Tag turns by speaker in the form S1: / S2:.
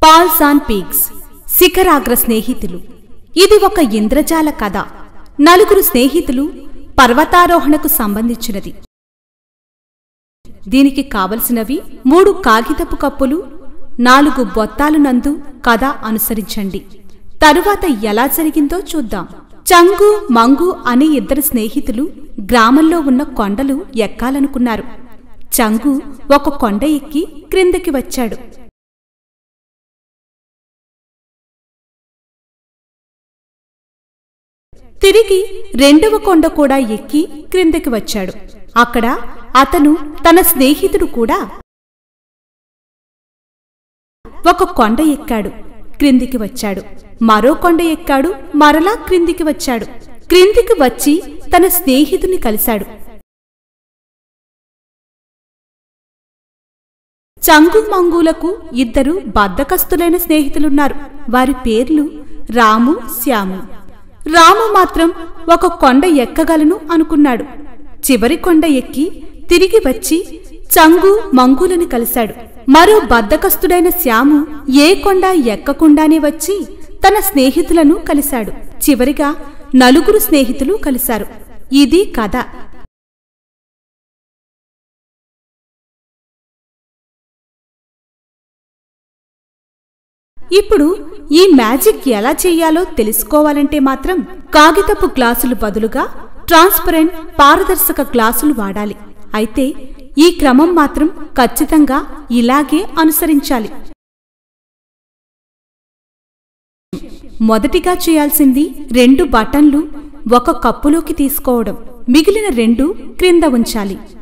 S1: పాల్సాన్ peaks శిఖరాగ్ర స్నేహితులు ఇది ఒక ఇంద్రజాల కథ నలుగురు స్నేహితులు పర్వతారోహణకు సంబంధించినది దీనికి కావలసినవి మూడు కాగితపు కప్పులు నాలుగు బొత్తాలు నందు కథ అనుసరించండి తరువాత ఎలా జరిగిందో చూద్దాం చంగు మంగు అనే ఇద్దరు స్నేహితులు గ్రామంలో ఉన్న కొండలు ఎక్కాలనుకున్నారు చంగు ఒక కొండ ఎక్కి క్రిందకి వచ్చాడు తిరిగి రెండవ కొండ కూడా ఎక్కి క్రిందకి వచ్చాడు అక్కడ అతను తన స్నేహితుడు కూడా ఒక కొండ ఎక్కాడు క్రిందికి వచ్చాడు మరో కొండ ఎక్కాడు మరలా క్రిందికి వచ్చాడు క్రిందికి వచ్చి తన స్నేహితుని కలిశాడు చంగు మంగులకు ఇద్దరు బద్దకస్తులైన స్నేహితులున్నారు వారి పేర్లు రాము శ్యాము రాము మాత్రం ఒక కొండ ఎక్కగలను అనుకున్నాడు చివరి కొండ ఎక్కి తిరిగి వచ్చి చంగు మంగులని కలిశాడు మరో బద్దకస్తుడైన శ్యాము ఏ కొండ ఎక్కకుండానే వచ్చి తన స్నేహితులను కలిశాడు చివరిగా నలుగురు స్నేహితులు కలిశారు ఇది కథ ఇప్పుడు ఈ మ్యాజిక్ ఎలా చెయ్యాలో తెలుసుకోవాలంటే మాత్రం కాగితపు గ్లాసులు బదులుగా ట్రాన్స్పరెంట్ పారదర్శక గ్లాసులు వాడాలి అయితే ఈ క్రమం మాత్రం ఖచ్చితంగా ఇలాగే అనుసరించాలి మొదటిగా చేయాల్సింది రెండు బటన్లు ఒక కప్పులోకి తీసుకోవడం మిగిలిన రెండు క్రింద ఉంచాలి